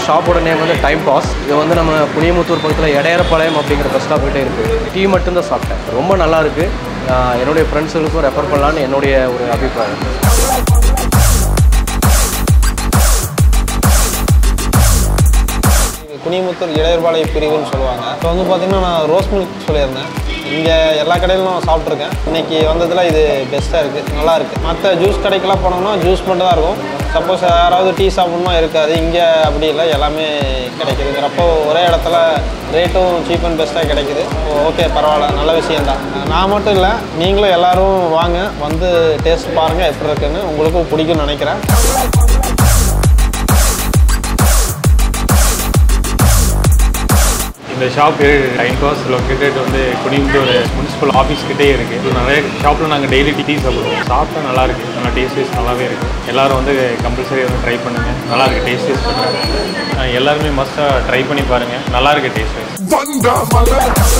ஷாப்போட நேம் வந்து time pass இது வந்து நம்ம புனியமுத்தூர் பக்கத்தில் எடையரப்பாளையம் அப்படிங்கிற பஸ் ஸ்டாப் கிட்டே இருக்குது டீ மட்டும்தான் சாப்பிட்டேன் ரொம்ப நல்லா இருக்கு ஆஹ் என்னுடைய ஃப்ரெண்ட்ஸுகளுக்கும் ரெஃபர் பண்ணலான்னு என்னுடைய ஒரு அபிப்பிராயம் இது குனிமுத்தூர் இடையர்பாளைய பிரிவுன்னு சொல்லுவாங்க இப்போ வந்து பார்த்தீங்கன்னா நான் ரோஸ் மில்க் சொல்லியிருந்தேன் இங்கே எல்லா கடையிலும் சாப்பிட்ருக்கேன் இன்னைக்கு வந்ததில் இது பெஸ்ட்டாக இருக்குது நல்லா இருக்குது மற்ற ஜூஸ் கடைக்கெல்லாம் போனோம்னா ஜூஸ் மட்டும் தான் இருக்கும் சப்போஸ் யாராவது டீ சாப்பிடணுமா இருக்காது இங்கே அப்படி இல்லை எல்லாமே கிடைக்குதுங்கிறப்போ ஒரே இடத்துல ரேட்டும் சீப் அண்ட் பெஸ்ட்டாக கிடைக்குது ஓகே பரவாயில்ல நல்ல விஷயந்தான் நான் மட்டும் இல்லை நீங்களும் எல்லாரும் வாங்க வந்து டேஸ்ட் பாருங்கள் எப்படி இருக்குன்னு உங்களுக்கும் பிடிக்கும்னு நினைக்கிறேன் இந்த ஷாப் பேர் டைம் பாஸ் லொக்கேட்டட் வந்து குடிமுத்தூர் முனிசிபல் ஆஃபீஸ் கிட்டே இருக்குது இது நிறைய ஷாப்பில் நாங்கள் டெய்லி டீ சாப்பிடுவோம் சாப்பிட்டா நல்லா இருக்கு நல்லா டேஸ்ட் வைஸ் நல்லாவே இருக்குது எல்லாரும் வந்து கம்பல்சரி வந்து ட்ரை பண்ணுங்கள் நல்லா இருக்கு டேஸ்ட் வைஸ் பண்ணுங்கள் எல்லாருமே மஸ்ட்டாக ட்ரை பண்ணி பாருங்கள் நல்லா இருக்கு டேஸ்ட் வைஸ்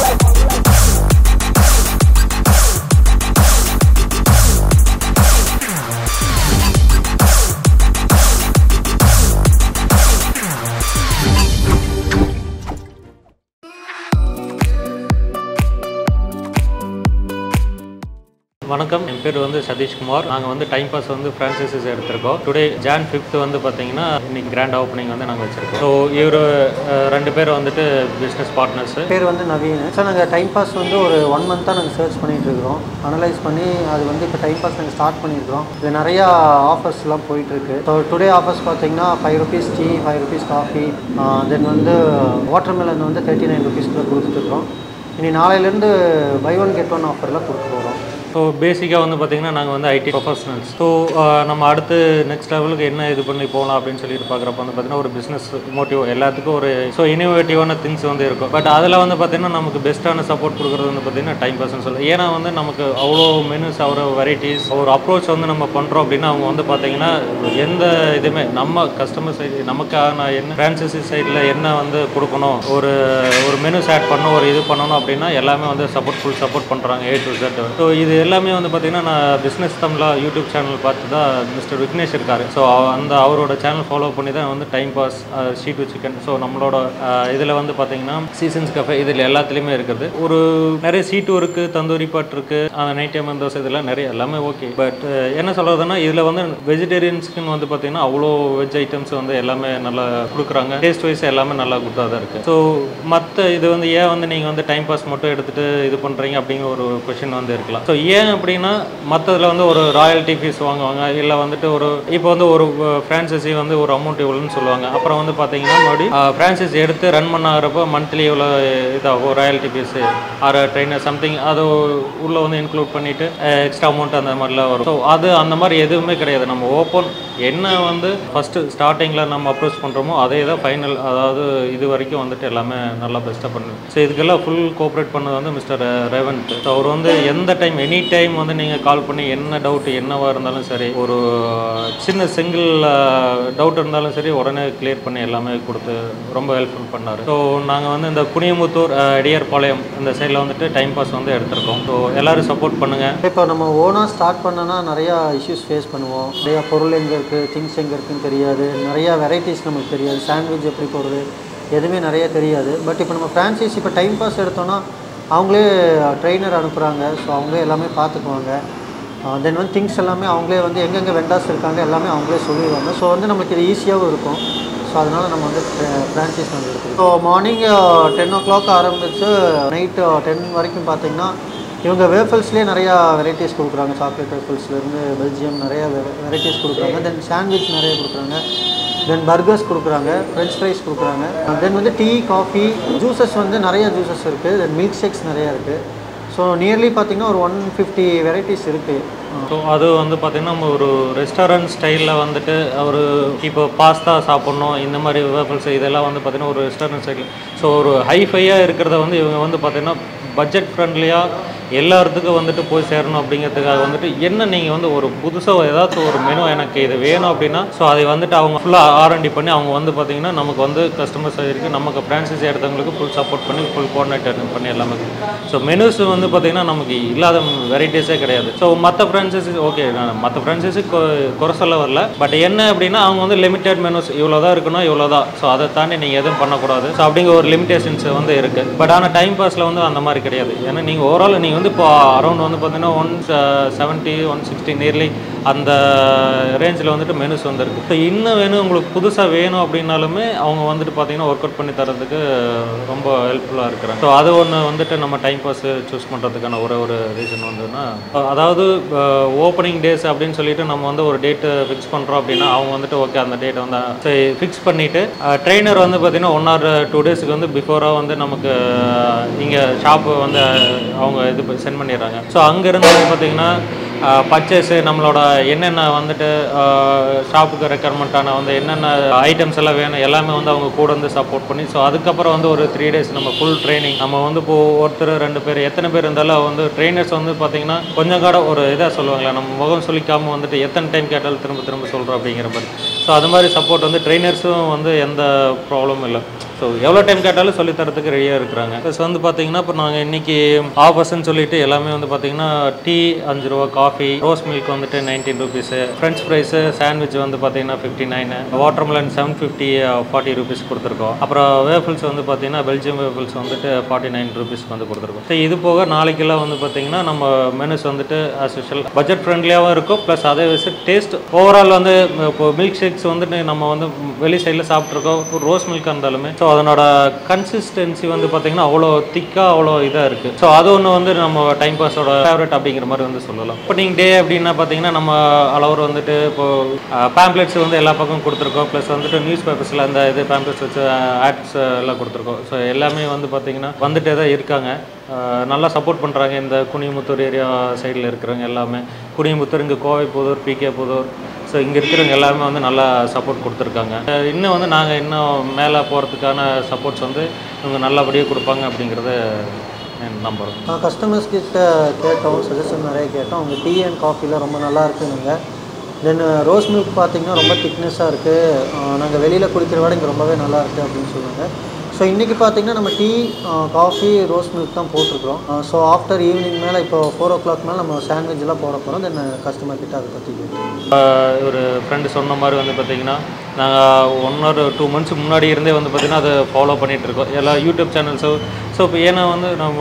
வணக்கம் என் பேர் வந்து சதீஷ்குமார் நாங்கள் வந்து டைம் பாஸ் வந்து ஃப்ரான்ச்சைசிஸ் எடுத்திருக்கோம் டுடே ஜான் ஃபிஃப்த் வந்து பார்த்தீங்கன்னா இன்னைக்கு கிராண்ட் ஓப்பனிங் வந்து நாங்கள் வச்சிருக்கோம் ஸோ இவர் ரெண்டு பேர் வந்துட்டு பிஸ்னஸ் பார்ட்னர்ஸ் பேர் வந்து நவீன் சார் நாங்கள் டைம் பாஸ் வந்து ஒரு ஒன் மந்த்தாக நாங்கள் சர்ச் பண்ணிட்டு இருக்கிறோம் அனலைஸ் பண்ணி அது வந்து இப்போ டைம் பாஸ் நாங்கள் ஸ்டார்ட் பண்ணியிருக்கிறோம் இது நிறையா ஆஃபர்ஸ்லாம் போயிட்டுருக்கு ஸோ டுடே ஆஃபர்ஸ் பார்த்தீங்கன்னா five rupees tea five rupees coffee then வந்து வாட்டர் மெலன் வந்து தேர்ட்டி நைன் ருபீஸ்க்குள்ள கொடுத்துட்ருக்கோம் இனி நாளையிலேருந்து பை ஒன் கெட் ஒன் ஆஃபரில் கொடுக்க போகிறோம் ஸோ பேசிக்காக வந்து பார்த்திங்கன்னா நாங்கள் வந்து ஐடி ப்ரொஃபஷனல்ஸ் ஸோ நம்ம அடுத்து நெக்ஸ்ட் லெவலுக்கு என்ன இது பண்ணி போகலாம் அப்படின்னு சொல்லிட்டு பார்க்குறப்ப வந்து பார்த்திங்கன்னா ஒரு பிஸ்னஸ் மோட்டிவ் எல்லாத்துக்கும் ஒரு ஸோ இனோவேட்டிவான திங்ஸ் வந்து இருக்கும் பட் அதில் வந்து பார்த்திங்கன்னா நமக்கு பெஸ்ட்டான சப்போர்ட் கொடுக்குறது வந்து பார்த்திங்கன்னா டைம் பாஸ்ன்னு சொல்லலாம் ஏன்னா வந்து நமக்கு அவ்வளோ மெனுஸ் அவ்வளோ வெரைட்டிஸ் ஒரு அப்ரோச் வந்து நம்ம பண்ணுறோம் அப்படின்னா அவங்க வந்து பார்த்திங்கன்னா எந்த இதுவுமே நம்ம கஸ்டமர் சைடு நமக்கான என்ன ஃப்ரான்சைசி சைடில் என்ன வந்து கொடுக்கணும் ஒரு ஒரு மெனுஸ் ஆட் பண்ணணும் ஒரு இது பண்ணணும் அப்படின்னா எல்லாமே வந்து சப்போர்ட் ஃபுல் சப்போர்ட் பண்ணுறாங்க ஏ டு செட் ஸோ இது எல்லாமே வந்து பார்த்திங்கன்னா நான் பிஸ்னஸ் தமிழா யூடியூப் சேனல் பார்த்து தான் மிஸ்டர் விக்னேஷ் இருக்கார் ஸோ அந்த அவரோட சேனல் ஃபாலோ பண்ணி தான் வந்து time pass sheet to chicken so நம்மளோட இதில் வந்து பார்த்தீங்கன்னா சீசன்ஸ் கஃபே இதில் எல்லாத்துலேயுமே இருக்குது ஒரு நிறைய சீட்டு இருக்குது தந்தூரி பாட் இருக்குது அந்த நைட் டைம் தோசை இதெல்லாம் நிறைய எல்லாமே ஓகே பட் என்ன சொல்கிறதுனா இதில் வந்து வெஜிடேரியன்ஸ்க்குன்னு வந்து பார்த்தீங்கன்னா அவ்வளோ வெஜ் ஐட்டம்ஸ் வந்து எல்லாமே நல்லா கொடுக்குறாங்க டேஸ்ட் வைஸ் எல்லாமே நல்லா குட்டாக தான் இருக்குது ஸோ மற்ற இது வந்து ஏன் வந்து நீங்கள் வந்து டைம் பாஸ் மட்டும் எடுத்துகிட்டு இது பண்ணுறீங்க அப்படிங்கிற ஒரு கொஷின் வந்து இருக்கலாம் ஸோ ஏன் அப்படின்னா மற்றதில் வந்து ஒரு ராயல்ட்டி ஃபீஸ் வாங்குவாங்க இல்லை வந்துட்டு ஒரு இப்போ வந்து ஒரு ஃப்ரான்சைசி வந்து ஒரு அமௌண்ட் இவ்வளோன்னு சொல்லுவாங்க அப்புறம் வந்து பார்த்தீங்கன்னா மறுபடியும் ஃப்ரான்சைசி எடுத்து ரன் பண்ண ஆகிறப்போ மந்த்லி இவ்வளோ இதாகும் royalty fees or trainer something அதை உள்ளே வந்து இன்க்ளூட் பண்ணிவிட்டு எக்ஸ்ட்ரா அமௌண்ட் அந்த மாதிரிலாம் வரும் ஸோ அது அந்த மாதிரி எதுவுமே கிடையாது நம்ம ஓப்பன் என்ன வந்து ஃபஸ்ட்டு ஸ்டார்டிங்கில் நம்ம அப்ரோச் பண்ணுறோமோ அதே தான் ஃபைனல் அதாவது இது வரைக்கும் வந்துட்டு எல்லாமே நல்லா பெஸ்ட்டாக பண்ணுது ஸோ இதுக்கெல்லாம் ஃபுல் கோஆப்ரேட் பண்ணது வந்து மிஸ்டர் ரேவந்த் ஸோ அவர் வந்து எந்த டைம் எனி டைம் வந்து நீங்கள் கால் பண்ணி என்ன டவுட் என்னவா இருந்தாலும் சரி ஒரு சின்ன சிங்கிள் டவுட் இருந்தாலும் சரி உடனே கிளியர் பண்ணி எல்லாமே கொடுத்து ரொம்ப ஹெல்ப்ஃபுல் பண்ணார் ஸோ நாங்கள் வந்து இந்த குனியமுத்தூர் இடியர்பாளையம் இந்த சைடில் வந்துட்டு டைம் பாஸ் வந்து எடுத்திருக்கோம் ஸோ எல்லாரும் சப்போர்ட் பண்ணுங்கள் இப்போ நம்ம ஓனாக ஸ்டார்ட் பண்ணோன்னா நிறையா இஷ்யூஸ் ஃபேஸ் பண்ணுவோம் நிறையா பொருள் எங்கே இருக்குது திங்ஸ் எங்கே இருக்குன்னு தெரியாது நிறையா வெரைட்டிஸ் நமக்கு தெரியாது சாண்ட்விச் எப்படி போடுறது எதுவுமே நிறைய தெரியாது பட் இப்போ நம்ம ஃப்ரான்ச்சைஸ் இப்போ டைம் பாஸ் எடுத்தோன்னா அவங்களே ட்ரெயினர் அனுப்புகிறாங்க ஸோ அவங்களே எல்லாமே பார்த்துக்குவாங்க தென் வந்து திங்ஸ் எல்லாமே அவங்களே வந்து எங்கெங்கே வெண்டாஸ் இருக்காங்க எல்லாமே அவங்களே சொல்லிடுவாங்க ஸோ வந்து நமக்கு இது ஈஸியாகவும் இருக்கும் ஸோ அதனால் நம்ம வந்து ஃப்ரான்ச்சைஸ் வந்து எடுத்துக்கோம் so morning ten o'clock ஆரம்பித்து நைட்டு டென் வரைக்கும் பார்த்தீங்கன்னா இவங்க வேஃபல்ஸ்லேயே நிறையா வெரைட்டிஸ் கொடுக்குறாங்க சாக்லேட் வேஃபல்ஸ்லேருந்து பெல்ஜியம் நிறைய வெரைட்டிஸ் கொடுக்குறாங்க தென் சாண்ட்விச் நிறைய கொடுக்குறாங்க தென் பர்கர்ஸ் கொடுக்குறாங்க ஃப்ரெஞ்ச் ஃப்ரைஸ் கொடுக்குறாங்க தென் வந்து டீ காஃபி ஜூஸஸ் வந்து நிறைய ஜூஸஸ் இருக்குது தென் மில்க் ஷேக்ஸ் நிறையா இருக்குது ஸோ நியர்லி பார்த்தீங்கன்னா ஒரு ஒன் ஃபிஃப்டி வெரைட்டிஸ் இருக்குது ஸோ அது வந்து பார்த்திங்கன்னா நம்ம ஒரு ரெஸ்டாரண்ட் ஸ்டைலில் வந்துட்டு ஒரு இப்போ பாஸ்தா சாப்பிட்ணும் இந்த மாதிரி வேஃபல்ஸ் இதெல்லாம் வந்து பார்த்திங்கன்னா ஒரு ரெஸ்டாரண்ட் ஸ்டைல் ஸோ ஒரு ஹைஃபையாக இருக்கிறத வந்து இவங்க வந்து பார்த்திங்கன்னா பட்ஜெட் ஃப்ரெண்ட்லியாக எல்லாத்துக்கும் வந்துட்டு போய் சேரணும் அப்படிங்கிறதுக்காக வந்துட்டு என்ன நீங்கள் வந்து ஒரு புதுசாக ஏதாச்சும் ஒரு மெனு எனக்கு இது வேணும் அப்படின்னா ஸோ அதை வந்துட்டு அவங்க ஃபுல்லாக ஆர்என்டி பண்ணி அவங்க வந்து பார்த்தீங்கன்னா நமக்கு வந்து கஸ்டமர்ஸ் இருக்குது நமக்கு ஃப்ரான்சைஸி எடுத்தவங்களுக்கு ஃபுல் சப்போர்ட் பண்ணி ஃபுல் கோஆர்டினேட்டர் பண்ணி எல்லாமே ஸோ மெனுஸ் வந்து பார்த்தீங்கன்னா நமக்கு இல்லாத வெரைட்டிஸே கிடையாது ஸோ மற்ற ஃப்ரான்ச்சைஸி ஓகே நான் மற்ற ஃப்ரான்ச்சைஸி குறை சொல்ல வரல பட் என்ன அப்படின்னா அவங்க வந்து லிமிடெட் மெனுஸ் இவ்வளோ தான் இருக்கணும் இவ்வளோ தான் ஸோ அதை தாண்டி நீங்கள் எதுவும் பண்ணக்கூடாது ஸோ அப்படிங்கிற ஒரு லிமிடேஷன்ஸ் வந்து இருக்குது பட் ஆனால் டைம் பாஸில் வந்து அந்த மாதிரி கிடையாது ஏன்னா நீங்கள் ஓவரால் நீங்கள் வந்து இப்போ அரௌண்ட் வந்து பார்த்தீங்கன்னா one seventy one sixty nearly அந்த ரேஞ்சில் வந்துட்டு மெனுஸ் வந்துருக்கு ஸோ இன்னும் வேணும் உங்களுக்கு புதுசாக வேணும் அப்படின்னாலுமே அவங்க வந்துட்டு பார்த்தீங்கன்னா ஒர்க் அவுட் பண்ணி தரதுக்கு ரொம்ப ஹெல்ப்ஃபுல்லாக இருக்கிறாங்க ஸோ அது ஒன்று வந்துட்டு நம்ம டைம் பாஸ் சூஸ் பண்ணுறதுக்கான ஒரே ஒரு ரீசன் வந்துன்னா அதாவது ஓப்பனிங் டேஸ் அப்படின்னு சொல்லிட்டு நம்ம வந்து ஒரு டேட்டு ஃபிக்ஸ் பண்ணுறோம் அப்படின்னா அவங்க வந்துட்டு ஓகே அந்த டேட்டை வந்து ஃபிக்ஸ் பண்ணிவிட்டு ட்ரெயினர் வந்து பார்த்தீங்கன்னா ஒன் ஆர் டூ டேஸ்க்கு வந்து பிஃபோராக வந்து நமக்கு இங்கே ஷாப்பு வந்து அவங்க இது சென்ட் பண்ணிடுறாங்க ஸோ அங்கேருந்து வந்து பார்த்தீங்கன்னா பர்ச்சேஸு நம்மளோட என்னென்ன வந்துட்டு ஷாப்புக்கு ரெக்குயர்மெண்ட்டான வந்து என்னென்ன ஐட்டம்ஸ் எல்லாம் வேணும் எல்லாமே வந்து அவங்க கூட வந்து சப்போர்ட் பண்ணி ஸோ அதுக்கப்புறம் வந்து ஒரு த்ரீ டேஸ் நம்ம ஃபுல் ட்ரைனிங் நம்ம வந்து இப்போ ஒருத்தர் ரெண்டு பேர் எத்தனை பேர் இருந்தாலும் வந்து ட்ரைனர்ஸ் வந்து பார்த்தீங்கன்னா கொஞ்சம் கூட ஒரு இதாக சொல்லுவாங்களே நம்ம முகம் சொல்லிக்காமல் வந்துட்டு எத்தனை டைம் கேட்டாலும் திரும்ப திரும்ப சொல்கிறோம் அப்படிங்கிற மாதிரி ஸோ அது மாதிரி சப்போர்ட் வந்து ட்ரைனர்ஸும் வந்து எந்த ப்ராப்ளமும் இல்லை ஸோ எவ்வளோ டைம் கேட்டாலும் சொல்லித் தரத்துக்கு ரெடியாக இருக்கிறாங்க ப்ளஸ் வந்து பார்த்தீங்கன்னா இப்போ நாங்கள் இன்னைக்கு ஆஃபர்ஸ்ன்னு சொல்லிட்டு எல்லாமே வந்து பார்த்தீங்கன்னா டீ அஞ்சு ரூபா காஃபி ரோஸ் மில்க் வந்துட்டு nineteen rupees french fries sandwich வந்து பார்த்தீங்கன்னா fifty nine watermelon seven fifty forty rupees கொடுத்துருக்கோம் அப்புறம் வேஃபிள்ஸ் வந்து பார்த்தீங்கன்னா பெல்ஜியம் வேஃபிள்ஸ் வந்துட்டு ஃபார்ட்டி நைன் ருபீஸ்க்கு வந்து கொடுத்துருக்கோம் ஸோ இது போக நாளைக்கெல்லாம் வந்து பார்த்தீங்கன்னா நம்ம மெனுஸ் வந்துட்டு ஆஸ் யூஷுவல் பட்ஜெட் ஃப்ரெண்ட்லியாகவும் இருக்கும் ப்ளஸ் அதே வச்சு டேஸ்ட் ஓவரால் வந்து இப்போ மில்க் ஷேக்ஸ் வந்துட்டு நம்ம வந்து வெளி சைடில் சாப்பிட்ருக்கோம் ரோஸ் மில்க் இருந்தாலுமே ஸோ அதனோட கன்சிஸ்டன்சி வந்து பார்த்தீங்கன்னா அவ்வளோ திக்காக அவ்வளோ இதாக இருக்குது ஸோ அது ஒன்று வந்து நம்ம டைம் பாஸோட ஃபேவரட் அப்படிங்கிற மாதிரி வந்து சொல்லலாம் இப்போ நீங்கள் டே அப்படின்னா பார்த்தீங்கன்னா நம்ம அளவர் வந்துட்டு இப்போ பேம்ப்ளெட்ஸ் வந்து எல்லா பக்கம் கொடுத்துருக்கோம் ப்ளஸ் வந்துட்டு நியூஸ் பேப்பர்ஸில் அந்த இது பேம்ப்ளெட்ஸ் வச்சு ஆட்ஸ் எல்லாம் கொடுத்துருக்கோம் ஸோ எல்லாமே வந்து பார்த்தீங்கன்னா வந்துட்டே தான் இருக்காங்க அஹ் நல்லா சப்போர்ட் பண்ணுறாங்க இந்த குனிமுத்தூர் ஏரியா சைடில் இருக்கிறவங்க எல்லாமே குனிமுத்தூர் இங்கே கோவை புதூர் பிகே புதூர் ஸோ இங்கே இருக்கிறவங்க எல்லாருமே வந்து நல்லா சப்போர்ட் கொடுத்துருக்காங்க அஹ் இன்னும் வந்து நாங்கள் இன்னும் மேலே போகிறதுக்கான சப்போர்ட்ஸ் வந்து இவங்க நல்லபடியாக கொடுப்பாங்க அப்படிங்கிறத நம்புகிறோம் கஸ்டமர்ஸ் கிட்ட கேட்டோம் சஜஷன் நிறைய கேட்டோம் அவங்க டீ அண்ட் காஃபிலாம் ரொம்ப நல்லா இருக்குனுங்க தென் ரோஸ் மில்க் பார்த்தீங்கன்னா ரொம்ப திக்னஸாக இருக்குது நாங்கள் வெளியில் குடிக்கிற விட இங்கே ரொம்பவே நல்லா இருக்குது அப்படின்னு சொல்லுவாங்க ஸோ இன்றைக்கி பார்த்தீங்கன்னா நம்ம டீ காஃபி ரோஸ் மில்க் தான் போட்டிருக்கிறோம் ஸோ ஆஃப்டர் ஈவினிங் மேலே இப்போ ஃபோர் ஓ கிளாக் மேலே நம்ம சாண்ட்விச்லாம் போட போகிறோம் தென் கஸ்டமர் கிட்ட அதை பற்றி கேட்டோம் ஒரு ஃப்ரெண்டு சொன்ன மாதிரி வந்து பார்த்தீங்கன்னா நாங்கள் ஒன் ஆர் டூ மந்த்ஸ் முன்னாடி இருந்தே வந்து பார்த்திங்கன்னா அதை ஃபாலோ பண்ணிகிட்டு இருக்கோம் எல்லா யூடியூப் சேனல்ஸும் ஸோ இப்போ ஏன்னா வந்து நம்ம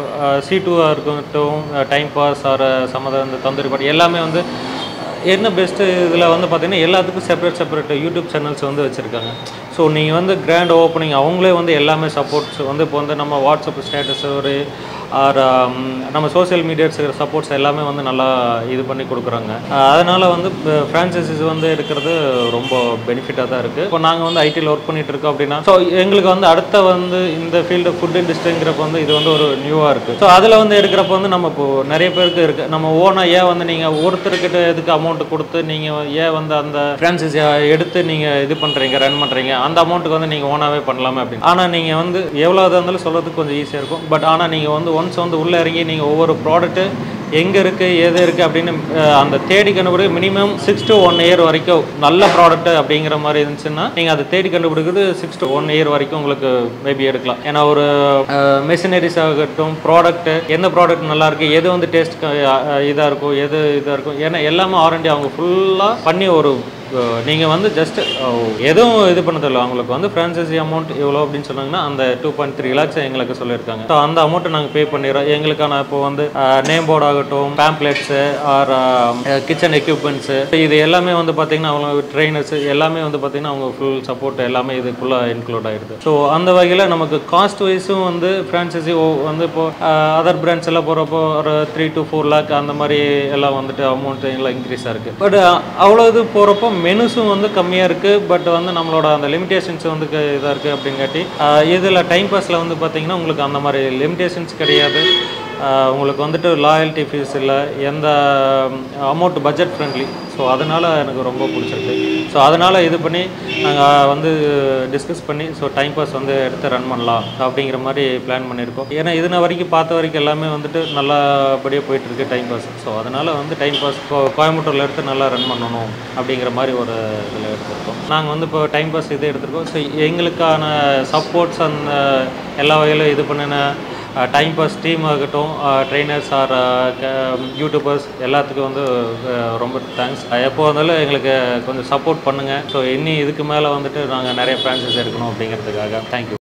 சி டூவாக இருக்கட்டும் டைம் பாஸ் ஆர் சம்மத இந்த தந்தூரி பாட்டு எல்லாமே வந்து என்ன பெஸ்ட்டு இதில் வந்து பார்த்தீங்கன்னா எல்லாத்துக்கும் செப்பரேட் செப்பரேட் யூடியூப் சேனல்ஸ் வந்து வச்சுருக்காங்க ஸோ நீங்கள் வந்து கிராண்ட் ஓப்பனிங் அவங்களே வந்து எல்லாமே சப்போர்ட்ஸ் வந்து இப்போ வந்து நம்ம வாட்ஸ்அப் ஸ்டேட்டஸ் ஒரு ஆர் நம்ம சோஷியல் மீடியாஸ் சப்போர்ட்ஸ் எல்லாமே வந்து நல்லா இது பண்ணி கொடுக்குறாங்க அதனால் வந்து ஃப்ரான்ச்சைசிஸ் வந்து இருக்கிறது ரொம்ப பெனிஃபிட்டாக தான் இருக்குது இப்போ நாங்கள் வந்து ஐடியில் ஒர்க் பண்ணிட்டு இருக்கோம் அப்படின்னா ஸோ எங்களுக்கு வந்து அடுத்த வந்து இந்த ஃபீல்டு ஃபுட் இண்டஸ்ட்ரிங்கிறப்ப வந்து இது வந்து ஒரு நியூவாக இருக்குது ஸோ அதில் வந்து இருக்கிறப்ப வந்து நம்ம இப்போ நிறைய பேருக்கு இருக்குது நம்ம ஓனாக ஏன் வந்து நீங்கள் ஒருத்தர்கிட்ட எதுக்கு அமௌண்ட் கொடுத்து நீங்கள் ஏன் வந்து அந்த ஃப்ரான்ச்சைஸி எடுத்து நீங்கள் இது பண்ணுறீங்க ரன் பண்ணுறீங்க அந்த அமௌண்ட்டுக்கு வந்து நீங்கள் ஓனாகவே பண்ணலாமே அப்படின்னு ஆனால் நீங்கள் வந்து எவ்வளோ இருந்தாலும் சொல்கிறதுக்கு கொஞ்சம் ஈஸியாக இருக்கும் பட் ஆனால் நீங்கள் வந்து ஒன்ஸ் வந்து உள்ளே இறங்கி நீங்கள் ஒவ்வொரு ப்ராடக்ட்டு எங்கே இருக்குது எது இருக்குது அப்படின்னு அஹ், அந்த தேடி கண்டுபிடி minimum six to one year வரைக்கும் நல்ல ப்ராடக்ட் அப்படிங்கிற மாதிரி இருந்துச்சுன்னா நீங்கள் அதை தேடி கண்டுபிடிக்கிறது சிக்ஸ் டு ஒன் இயர் வரைக்கும் உங்களுக்கு மேபி எடுக்கலாம் ஏன்னா ஒரு மெஷினரிஸ் ஆகட்டும் ப்ராடக்ட் எந்த ப்ராடக்ட் நல்லா இருக்கு எது வந்து டேஸ்ட் இதாக இருக்கும் எது இதாக இருக்கும் ஏன்னா எல்லாமே ஆரண்டி அவங்க ஃபுல்லாக பண்ணி ஒரு நீங்கள் வந்து ஜஸ்ட் எதுவும் இது பண்ண தெரியல அவங்களுக்கு வந்து ஃப்ரான்சைசி அமௌண்ட் எவ்வளோ அப்படின்னு சொன்னாங்கன்னா அந்த டூ பாயிண்ட் த்ரீ லேக்ஸ் எங்களுக்கு சொல்லியிருக்காங்க ஸோ அந்த அமௌண்ட்டை நாங்கள் பே பண்ணிடுறோம் எங்களுக்கான இப்போ வந்து நேம் போர்டு ஆகட்டும் பேம்ப்ளெட்ஸு ஆர் கிச்சன் எக்யூப்மெண்ட்ஸு இது எல்லாமே வந்து பார்த்தீங்கன்னா அவங்க ட்ரெயினர்ஸ் எல்லாமே வந்து பார்த்தீங்கன்னா அவங்க ஃபுல் சப்போர்ட் எல்லாமே இதுக்குள்ளே இன்க்ளூட் ஆயிடுது ஸோ அந்த வகையில் நமக்கு காஸ்ட் வைஸும் வந்து ஃப்ரான்சைசி வந்து இப்போ அதர் பிராண்ட்ஸ் எல்லாம் போகிறப்போ ஒரு த்ரீ டு ஃபோர் லேக் அந்த மாதிரி எல்லாம் வந்துட்டு அமௌண்ட் எல்லாம் இன்க்ரீஸ் இருக்குது பட் அவ்வளோ இது போகிறப்போ மெனுஸும் வந்து கம்மியாக இருக்குது பட் வந்து நம்மளோட அந்த லிமிடேஷன்ஸ் வந்து இதாக இருக்குது அப்படிங்காட்டி இதில் டைம் பாஸில் வந்து பார்த்தீங்கன்னா உங்களுக்கு அந்த மாதிரி லிமிடேஷன்ஸ் கிடையாது ஆஹ் உங்களுக்கு வந்துட்டு லாயல்ட்டி ஃபீஸ் இல்லை எந்த அமௌண்ட் பட்ஜெட் ஃப்ரெண்ட்லி ஸோ அதனால் எனக்கு ரொம்ப பிடிச்சிருக்கு ஸோ அதனால் இது பண்ணி நாங்கள் வந்து டிஸ்கஸ் பண்ணி ஸோ டைம் பாஸ் வந்து எடுத்து ரன் பண்ணலாம் அப்படிங்கிற மாதிரி பிளான் பண்ணியிருக்கோம் ஏன்னா இதுன வரைக்கும் பார்த்த வரைக்கும் எல்லாமே வந்துட்டு நல்லபடியாக போயிட்டுருக்கு டைம் பாஸ் ஸோ அதனால் வந்து டைம் பாஸ் இப்போ கோயம்புத்தூரில் எடுத்து நல்லா ரன் பண்ணணும் அப்படிங்கிற மாதிரி ஒரு இதில் எடுத்திருக்கோம் நாங்கள் வந்து இப்போ டைம் பாஸ் இது எடுத்திருக்கோம் ஸோ எங்களுக்கான சப்போர்ட்ஸ் அந்த எல்லா வகையிலும் இது பண்ணின டைம் பாஸ் டீம் ஆகட்டும் ட்ரெயினர்ஸ் ஆர் யூடியூபர்ஸ் எல்லாத்துக்கும் வந்து அஹ், ரொம்ப தேங்க்ஸ் எப்போ வந்தாலும் எங்களுக்கு கொஞ்சம் சப்போர்ட் பண்ணுங்கள் ஸோ இன்னி இதுக்கு மேலே வந்துட்டு நாங்கள் நிறைய ஃப்ரான்ச்சைஸ் எடுக்கணும் அப்படிங்கிறதுக்காக தேங்க்யூ